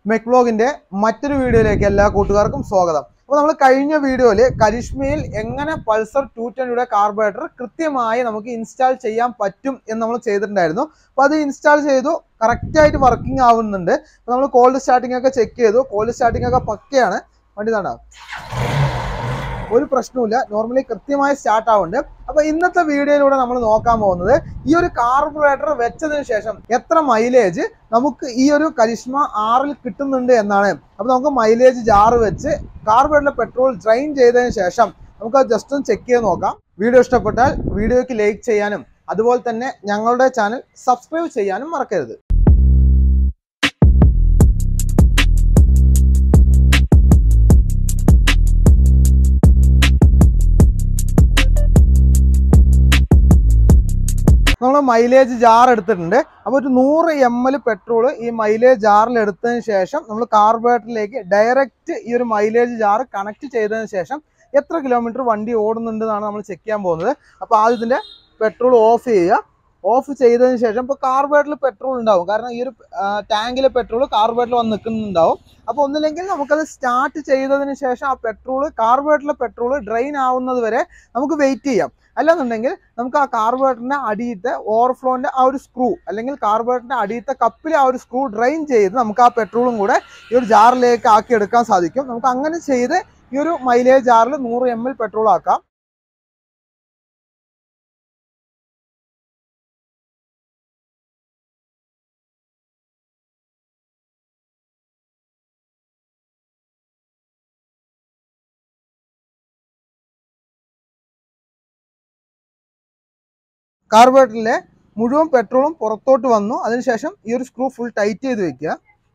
മെക് വ്ലോഗിന്റെ മറ്റൊരു വീഡിയോയിലേക്ക് എല്ലാ കൂട്ടുകാർക്കും സ്വാഗതം അപ്പോൾ നമ്മൾ കഴിഞ്ഞ വീഡിയോയിൽ കരിഷ്മയിൽ എങ്ങനെ പൾസർ ടു ടെൻയുടെ കാർബറേറ്റർ കൃത്യമായി നമുക്ക് ഇൻസ്റ്റാൾ ചെയ്യാൻ പറ്റും എന്ന് നമ്മൾ ചെയ്തിട്ടുണ്ടായിരുന്നു അപ്പോൾ അത് ഇൻസ്റ്റാൾ ചെയ്തു കറക്റ്റായിട്ട് വർക്കിംഗ് ആവുന്നുണ്ട് അപ്പോൾ നമ്മൾ കോൾഡ് സ്റ്റാർട്ടിംഗ് ഒക്കെ ചെക്ക് ചെയ്തു കോൾഡ് സ്റ്റാർട്ടിംഗ് ഒക്കെ പക്കയാണ് വണ്ടി താണ്ടാവും ഒരു പ്രശ്നവുമില്ല നോർമലി കൃത്യമായി സ്റ്റാർട്ട് ആവുന്നുണ്ട് അപ്പൊ ഇന്നത്തെ വീഡിയോയിലൂടെ നമ്മൾ നോക്കാൻ പോകുന്നത് ഈ ഒരു കാർബറേറ്റർ വെച്ചതിന് ശേഷം എത്ര മൈലേജ് നമുക്ക് ഈ ഒരു കരിഷ്മ ആറിൽ കിട്ടുന്നുണ്ട് എന്നാണ് അപ്പൊ നമുക്ക് മൈലേജ് ജാറ് വെച്ച് കാർബറേറ്ററിലെ പെട്രോൾ ഡ്രൈൻ ചെയ്തതിന് ശേഷം നമുക്ക് അത് ജസ്റ്റ് ഒന്ന് ചെക്ക് ചെയ്ത് നോക്കാം വീഡിയോ ഇഷ്ടപ്പെട്ടാൽ വീഡിയോയ്ക്ക് ലൈക്ക് ചെയ്യാനും അതുപോലെ തന്നെ ഞങ്ങളുടെ ചാനൽ സബ്സ്ക്രൈബ് ചെയ്യാനും മറക്കരുത് നമ്മൾ മൈലേജ് ജാർ എടുത്തിട്ടുണ്ട് അപ്പോൾ ഒരു നൂറ് എം എൽ പെട്രോൾ ഈ മൈലേജ് ജാറിൽ എടുത്തതിന് ശേഷം നമ്മൾ കാർബറേറ്ററിലേക്ക് ഡയറക്റ്റ് ഈ ഒരു മൈലേജ് ജാർ കണക്ട് ചെയ്തതിന് ശേഷം എത്ര കിലോമീറ്റർ വണ്ടി ഓടുന്നുണ്ട് എന്നാണ് നമ്മൾ ചെക്ക് ചെയ്യാൻ പോകുന്നത് അപ്പോൾ ആദ്യം ഇതിൻ്റെ പെട്രോൾ ഓഫ് ചെയ്യുക ഓഫ് ചെയ്തതിന് ശേഷം ഇപ്പോൾ കാർബറേറ്ററിൽ പെട്രോൾ ഉണ്ടാവും കാരണം ഈ ഒരു ടാങ്കിലെ പെട്രോൾ കാർബറേറ്ററിൽ വന്ന് നിൽക്കുന്നുണ്ടാവും അപ്പോൾ ഒന്നില്ലെങ്കിൽ നമുക്കത് സ്റ്റാർട്ട് ചെയ്തതിന് ശേഷം ആ പെട്രോൾ കാർബറേറ്ററിലെ പെട്രോൾ ഡ്രെയിൻ ആവുന്നത് വരെ നമുക്ക് വെയിറ്റ് ചെയ്യാം അല്ലാന്നുണ്ടെങ്കിൽ നമുക്ക് ആ കാർബറേറ്ററിന്റെ അടിയത്തെ ഓവർഫ്ലോന്റെ ആ ഒരു സ്ക്രൂ അല്ലെങ്കിൽ കാർബറേറ്ററിന്റെ അടിയത്തെ കപ്പിൽ ആ ഒരു സ്ക്രൂ ഡ്രെയിൻ ചെയ്ത് നമുക്ക് ആ പെട്രോളും കൂടെ ഈ ഒരു ജാറിലേക്ക് ആക്കി എടുക്കാൻ സാധിക്കും നമുക്ക് അങ്ങനെ ചെയ്ത് ഈ ഒരു മൈലേജ് ജാറിൽ നൂറ് എം എൽ പെട്രോൾ ആക്കാം കാർബറേറ്ററിലെ മുഴുവൻ പെട്രോളും പുറത്തോട്ട് വന്നു അതിനുശേഷം ഈ ഒരു സ്ക്രൂ ഫുൾ ടൈറ്റ് ചെയ്ത് വെക്കുക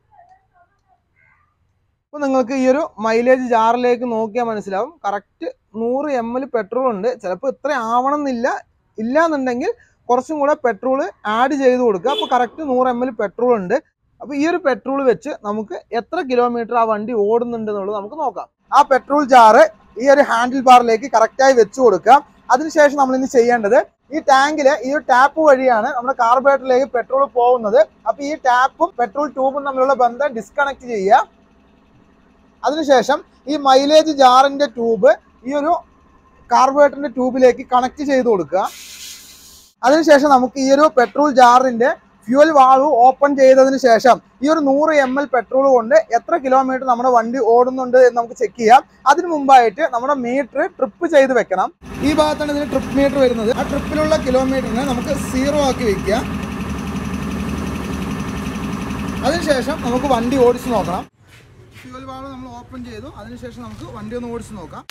അപ്പോൾ നിങ്ങൾക്ക് ഈ ഒരു മൈലേജ് ജാറിലേക്ക് നോക്കിയാൽ മനസ്സിലാവും കറക്റ്റ് നൂറ് എം എൽ പെട്രോൾ ഉണ്ട് ചിലപ്പോൾ ഇത്ര ആവണം എന്നില്ല ഇല്ല എന്നുണ്ടെങ്കിൽ കുറച്ചും കൂടെ പെട്രോൾ ആഡ് ചെയ്ത് കൊടുക്കുക അപ്പോൾ കറക്റ്റ് നൂറ് എം എൽ പെട്രോൾ ഉണ്ട് അപ്പോൾ ഈ ഒരു പെട്രോൾ വെച്ച് നമുക്ക് എത്ര കിലോമീറ്റർ ആ വണ്ടി ഓടുന്നുണ്ട് എന്നുള്ളത് നമുക്ക് നോക്കാം ആ പെട്രോൾ ജാറ് ഈ ഒരു ഹാൻഡിൽ ബാറിലേക്ക് കറക്റ്റായി വെച്ച് കൊടുക്കുക അതിനുശേഷം നമ്മൾ ഇനി ചെയ്യേണ്ടത് ഈ ടാങ്കില് ഈ ഒരു ടാപ്പ് വഴിയാണ് നമ്മുടെ കാർബറേറ്ററിലേക്ക് പെട്രോൾ പോകുന്നത് അപ്പൊ ഈ ടാപ്പും പെട്രോൾ ട്യൂബും തമ്മിലുള്ള ബന്ധം ഡിസ്കണക്ട് ചെയ്യുക അതിനുശേഷം ഈ മൈലേജ് ജാറിന്റെ ട്യൂബ് ഈ ഒരു കാർബറേറ്ററിന്റെ ട്യൂബിലേക്ക് കണക്ട് ചെയ്ത് കൊടുക്കുക അതിനുശേഷം നമുക്ക് ഈ ഒരു പെട്രോൾ ജാറിന്റെ ഫ്യൂൽ വാൾവ് ഓപ്പൺ ചെയ്തതിന് ശേഷം ഈ ഒരു നൂറ് എം എൽ പെട്രോൾ കൊണ്ട് എത്ര കിലോമീറ്റർ നമ്മുടെ വണ്ടി ഓടുന്നുണ്ട് എന്ന് നമുക്ക് ചെക്ക് ചെയ്യാം അതിനു മുമ്പായിട്ട് നമ്മുടെ മീറ്റർ ട്രിപ്പ് ചെയ്ത് വെക്കണം ഈ ഭാഗത്താണ് ഇതിന് ട്രിപ്പ് മീറ്റർ വരുന്നത് ആ ട്രിപ്പിലുള്ള കിലോമീറ്ററിനെ നമുക്ക് സീറോ ആക്കി വെക്കുക അതിനുശേഷം നമുക്ക് വണ്ടി ഓടിച്ച് നോക്കണം ഫ്യൂൽ വാൾവ് നമ്മൾ ഓപ്പൺ ചെയ്തു അതിനുശേഷം നമുക്ക് വണ്ടി ഒന്ന് ഓടിച്ച് നോക്കാം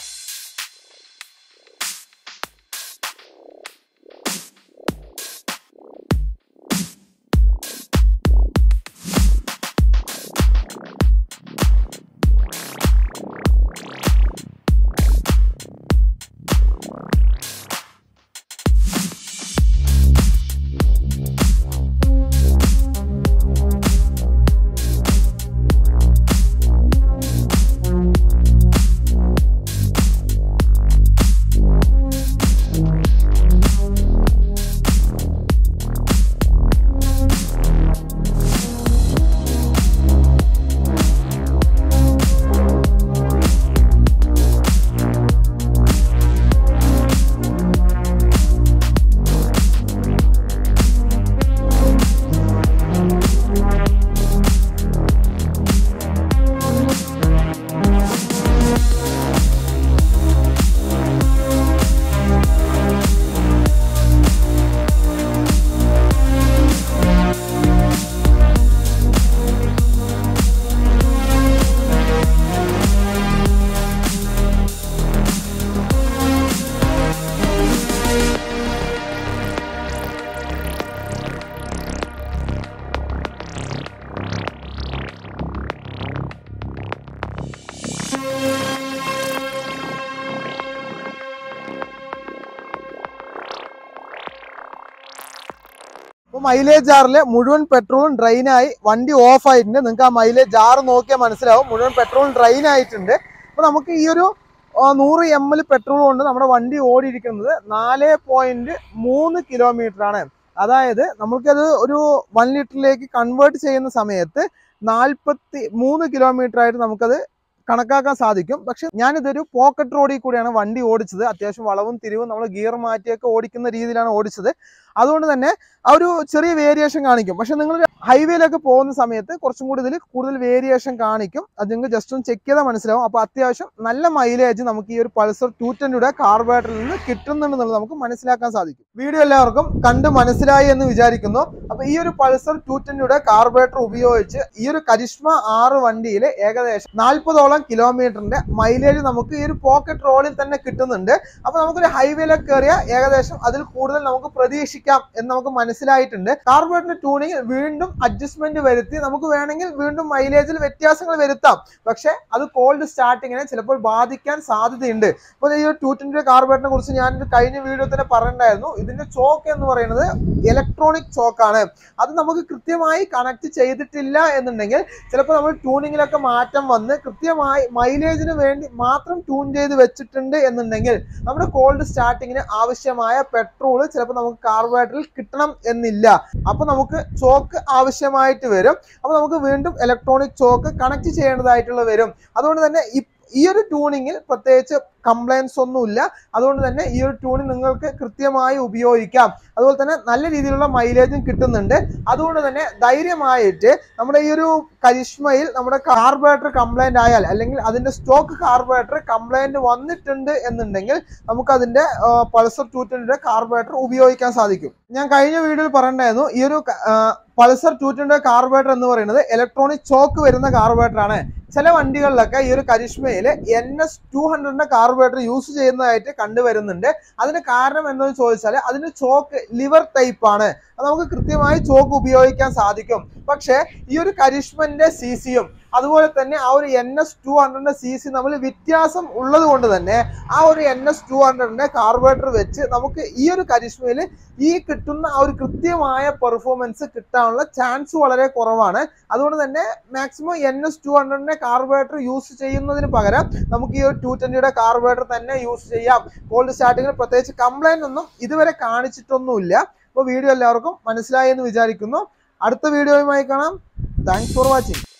അപ്പോൾ മൈലേജ് ജാറിലെ മുഴുവൻ പെട്രോളും ഡ്രെയിൻ ആയി വണ്ടി ഓഫ് ആയിട്ടുണ്ട് നിങ്ങൾക്ക് ആ മൈലേജ് ജാർ നോക്കിയാൽ മനസ്സിലാവും മുഴുവൻ പെട്രോളും ഡ്രെയിൻ ആയിട്ടുണ്ട് അപ്പോൾ നമുക്ക് ഈ ഒരു ആ, നൂറ് എം എൽ പെട്രോൾ കൊണ്ട് നമ്മുടെ വണ്ടി ഓടിയിരിക്കുന്നത് നാല് പോയിന്റ് മൂന്ന് കിലോമീറ്റർ ആണ് അതായത് നമുക്കത് ഒരു വൺ ലിറ്ററിലേക്ക് കൺവേർട്ട് ചെയ്യുന്ന സമയത്ത് നാൽപ്പത്തി മൂന്ന് കിലോമീറ്റർ ആയിട്ട് നമുക്കത് കണക്കാക്കാൻ സാധിക്കും പക്ഷെ ഞാനിതൊരു പോക്കറ്റ് റോഡിൽ കൂടിയാണ് വണ്ടി ഓടിച്ചത് അത്യാവശ്യം വളവും തിരിവും നമ്മൾ ഗിയർ മാറ്റിയൊക്കെ ഓടിക്കുന്ന രീതിയിലാണ് ഓടിച്ചത് അതുകൊണ്ട് തന്നെ ആ ഒരു ചെറിയ വേരിയേഷൻ കാണിക്കും പക്ഷെ നിങ്ങൾ ഹൈവേയിലൊക്കെ പോകുന്ന സമയത്ത് കുറച്ചും കൂടി ഇതിൽ കൂടുതൽ വേരിയേഷൻ കാണിക്കും അത് നിങ്ങൾക്ക് ജസ്റ്റ് ഒന്ന് ചെക്ക് ചെയ്താൽ മനസ്സിലാവും അപ്പോൾ അത്യാവശ്യം നല്ല മൈലേജ് നമുക്ക് ഈ ഒരു പൾസർ ടു ടെന്നിയുടെ കാർബറേറ്ററിൽ നിന്ന് കിട്ടുന്നുണ്ടെന്നുള്ളത് നമുക്ക് മനസ്സിലാക്കാൻ സാധിക്കും വീഡിയോ എല്ലാവർക്കും കണ്ട് മനസ്സിലായി എന്ന് വിചാരിക്കുന്നു അപ്പോൾ ഈ ഒരു പൾസർ ടു ടെന്നിയുടെ കാർബറേറ്റർ ഉപയോഗിച്ച് ഈ ഒരു കരിഷ്മ ആറ് വണ്ടിയിൽ ഏകദേശം നാൽപ്പതോളം കിലോമീറ്ററിന്റെ മൈലേജ് നമുക്ക് ഈ ഒരു പോക്കറ്റ് റോഡിൽ തന്നെ കിട്ടുന്നുണ്ട് അപ്പോൾ നമുക്കൊരു ഹൈവേയിലൊക്കെ കയറിയ ഏകദേശം അതിൽ കൂടുതൽ നമുക്ക് പ്രതീക്ഷിക്കാം എന്ന് നമുക്ക് മനസ്സിലായിട്ടുണ്ട് കാർബറേറ്ററിന്റെ ട്യൂണിങ് വീണ്ടും അഡ്ജസ്റ്റ്മെന്റ് വരുത്തി നമുക്ക് വേണമെങ്കിൽ വീണ്ടും മൈലേജിൽ വ്യത്യാസങ്ങൾ വരുത്താം പക്ഷെ അത് കോൾഡ് സ്റ്റാർട്ടിങ്ങിനെ ചിലപ്പോൾ ബാധിക്കാൻ സാധ്യതയുണ്ട് അപ്പോൾ ഈ ഒരു ടൂ ട്വന്റി കാർബറേറ്ററിനെ കുറിച്ച് ഞാൻ ഒരു കഴിഞ്ഞ വീഡിയോ തന്നെ പറഞ്ഞിട്ടുണ്ടായിരുന്നു ഇതിന്റെ ചോക്ക് എന്ന് പറയുന്നത് ഇലക്ട്രോണിക് ചോക്കാണ് അത് നമുക്ക് കൃത്യമായി കണക്ട് ചെയ്തിട്ടില്ല എന്നുണ്ടെങ്കിൽ ചിലപ്പോൾ നമ്മൾ ട്യൂണിങ്ങിലൊക്കെ മാറ്റം വന്ന് കൃത്യമായി മൈലേജിന് വേണ്ടി മാത്രം ട്യൂൺ ചെയ്ത് വെച്ചിട്ടുണ്ട് എന്നുണ്ടെങ്കിൽ നമ്മുടെ കോൾഡ് സ്റ്റാർട്ടിങ്ങിന് ആവശ്യമായ പെട്രോൾ ചിലപ്പോൾ നമുക്ക് കാർബറേറ്ററിൽ കിട്ടണം എന്നില്ല അപ്പൊ നമുക്ക് ചോക്ക് ആവശ്യമായിട്ട് വരും അപ്പൊ നമുക്ക് വീണ്ടും ഇലക്ട്രോണിക് ചോക്ക് കണക്ട് ചെയ്യേണ്ടതായിട്ടുള്ള വരും അതുകൊണ്ട് തന്നെ ഈ- ഈ ഒരു ട്യൂണിങ്ങിൽ പ്രത്യേകിച്ച് കംപ്ലൈൻസ് ഒന്നുമില്ല അതുകൊണ്ട് തന്നെ ഈ ഒരു ട്യൂണിങ് നിങ്ങൾക്ക് കൃത്യമായി ഉപയോഗിക്കാം അതുപോലെ തന്നെ നല്ല രീതിയിലുള്ള മൈലേജും കിട്ടുന്നുണ്ട് അതുകൊണ്ട് തന്നെ ധൈര്യമായിട്ട് നമ്മുടെ ഈ ഒരു കരിഷ്മയിൽ നമ്മുടെ കാർബറേറ്റർ കംപ്ലൈന്റ് ആയാൽ അല്ലെങ്കിൽ അതിന്റെ സ്റ്റോക്ക് കാർബറേറ്റർ കംപ്ലൈന്റ് വന്നിട്ടുണ്ട് എന്നുണ്ടെങ്കിൽ നമുക്ക് അതിന്റെ പൾസർ ടൂ ട്വന്റിയുടെ കാർബറേറ്റർ ഉപയോഗിക്കാൻ സാധിക്കും ഞാൻ കഴിഞ്ഞ വീഡിയോയിൽ പറഞ്ഞിട്ടുണ്ടായിരുന്നു ഈ ഒരു പൾസർ ടൂ ട്വന്റിയുടെ കാർബറേറ്റർ എന്ന് പറയുന്നത് ഇലക്ട്രോണിക് ചോക്ക് വരുന്ന കാർബറേറ്റർ ആണ് ചില വണ്ടികളിലൊക്കെ ഈ ഒരു കരിഷ്മയിൽ എൻ എസ് ടു ഹൺഡ്രഡിന്റെ കാർബറേറ്റർ യൂസ് ചെയ്യുന്നതായിട്ട് കണ്ടുവരുന്നുണ്ട് അതിന് കാരണം എന്താണെന്ന് ചോദിച്ചാൽ അതിന്റെ ചോക്ക് ലിവർ ടൈപ്പ് ആണ് അത് നമുക്ക് കൃത്യമായി ചോക്ക് ഉപയോഗിക്കാൻ സാധിക്കും പക്ഷേ ഈ ഒരു കരിഷ്മന്റെ സി സിയും അതുപോലെ തന്നെ ആ ഒരു എൻ എസ് ടു ഹൺഡ്രഡിന്റെ സി സി നമ്മൾ വ്യത്യാസം ഉള്ളത് കൊണ്ട് തന്നെ ആ ഒരു എൻ എസ് ടു ഹൺഡ്രഡിന്റെ കാർബറേറ്റർ വെച്ച് നമുക്ക് ഈ ഒരു കരിഷ്മയിൽ ഈ കിട്ടുന്ന ആ ഒരു കൃത്യമായ പെർഫോമൻസ് കിട്ടാനുള്ള ചാൻസ് വളരെ കുറവാണ് അതുകൊണ്ട് തന്നെ മാക്സിമം എൻ എസ് ടു ഹൺഡ്രഡിന്റെ കാർബറേറ്റർ യൂസ് ചെയ്യുന്നതിന് പകരം നമുക്ക് ഈ ഒരു ടു ട്വന്റിയുടെ കാർബറേറ്റർ തന്നെ യൂസ് ചെയ്യാം കോൾഡ് സ്റ്റാർട്ടിങ്ങിൽ പ്രത്യേകിച്ച് കംപ്ലൈന്റ് ഒന്നും ഇതുവരെ കാണിച്ചിട്ടൊന്നുമില്ല അപ്പോൾ വീഡിയോ എല്ലാവർക്കും മനസ്സിലായി എന്ന് വിചാരിക്കുന്നു അടുത്ത വീഡിയോയുമായി കാണാം താങ്ക്സ് ഫോർ വാച്ചിങ്